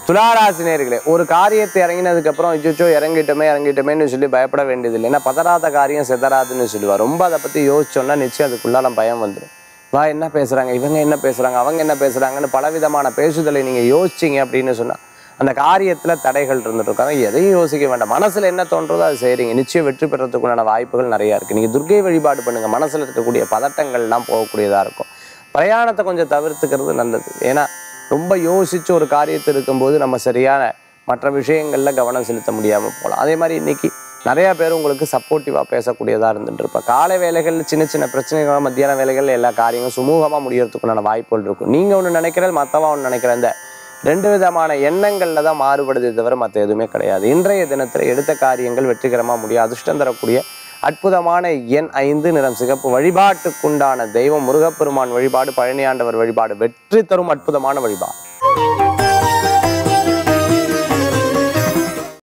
துளாராசினியர்களே ஒரு காரியத்தை இறங்கினதுக்கு அப்புறம் அச்சோ இறங்கிட்டோமே இறங்கிட்டோமேன்னு சொல்லி பயப்பட வேண்டியதில்லை ஏன்னா பதறாத காரியம் செதறாதுன்னு சொல்லுவா ரொம்ப அதை பத்தி யோசிச்சோம்னா நிச்சயம் அதுக்குள்ளால பயம் வந்துடும் வா என்ன பேசுறாங்க இவங்க என்ன பேசுறாங்க அவங்க என்ன பேசுறாங்கன்னு பலவிதமான பேசுதலை நீங்க யோசிச்சீங்க அப்படின்னு சொன்னா அந்த காரியத்துல தடைகள் இருந்துட்டு இருக்காங்க எதையும் யோசிக்க வேண்டாம் மனசுல என்ன தோன்றதோ அது செய்றீங்க நிச்சயம் வெற்றி பெறத்துக்குண்டான வாய்ப்புகள் நிறைய இருக்கு நீங்க துர்க்கை வழிபாடு பண்ணுங்க மனசுல இருக்கக்கூடிய பதட்டங்கள்லாம் போகக்கூடியதா இருக்கும் பிரயாணத்தை கொஞ்சம் தவிர்த்துக்கிறது நல்லது ஏன்னா ரொம்ப யோசிச்சு ஒரு காரியத்தில் இருக்கும்போது நம்ம சரியான மற்ற விஷயங்கள்ல கவனம் செலுத்த முடியாம போகலாம் அதே மாதிரி இன்னைக்கு நிறைய பேர் உங்களுக்கு சப்போர்ட்டிவா பேசக்கூடியதா இருந்துட்டு இருப்பா காலை வேலைகள் சின்ன சின்ன பிரச்சனைகள் மத்தியான வேலைகள் எல்லா காரியங்களும் சுமூகமா முடியறதுக்குண்டான வாய்ப்புகள் இருக்கும் நீங்க ஒண்ணு நினைக்கிறது மத்தவன் ஒண்ணு நினைக்கிற இந்த ரெண்டு விதமான எண்ணங்கள்ல தான் மாறுபடுதே தவிர மற்ற எதுவுமே கிடையாது இன்றைய தினத்துல எடுத்த காரியங்கள் வெற்றிகரமா முடியும் அதிர்ஷ்டம் தரக்கூடிய அற்புதமான எண் ஐந்து நிறம் சிகப்பு வழிபாட்டுக்குண்டான தெய்வம் முருகப்பெருமான் வழிபாடு பழனியாண்டவர் வழிபாடு வெற்றி தரும் அற்புதமான வழிபாடு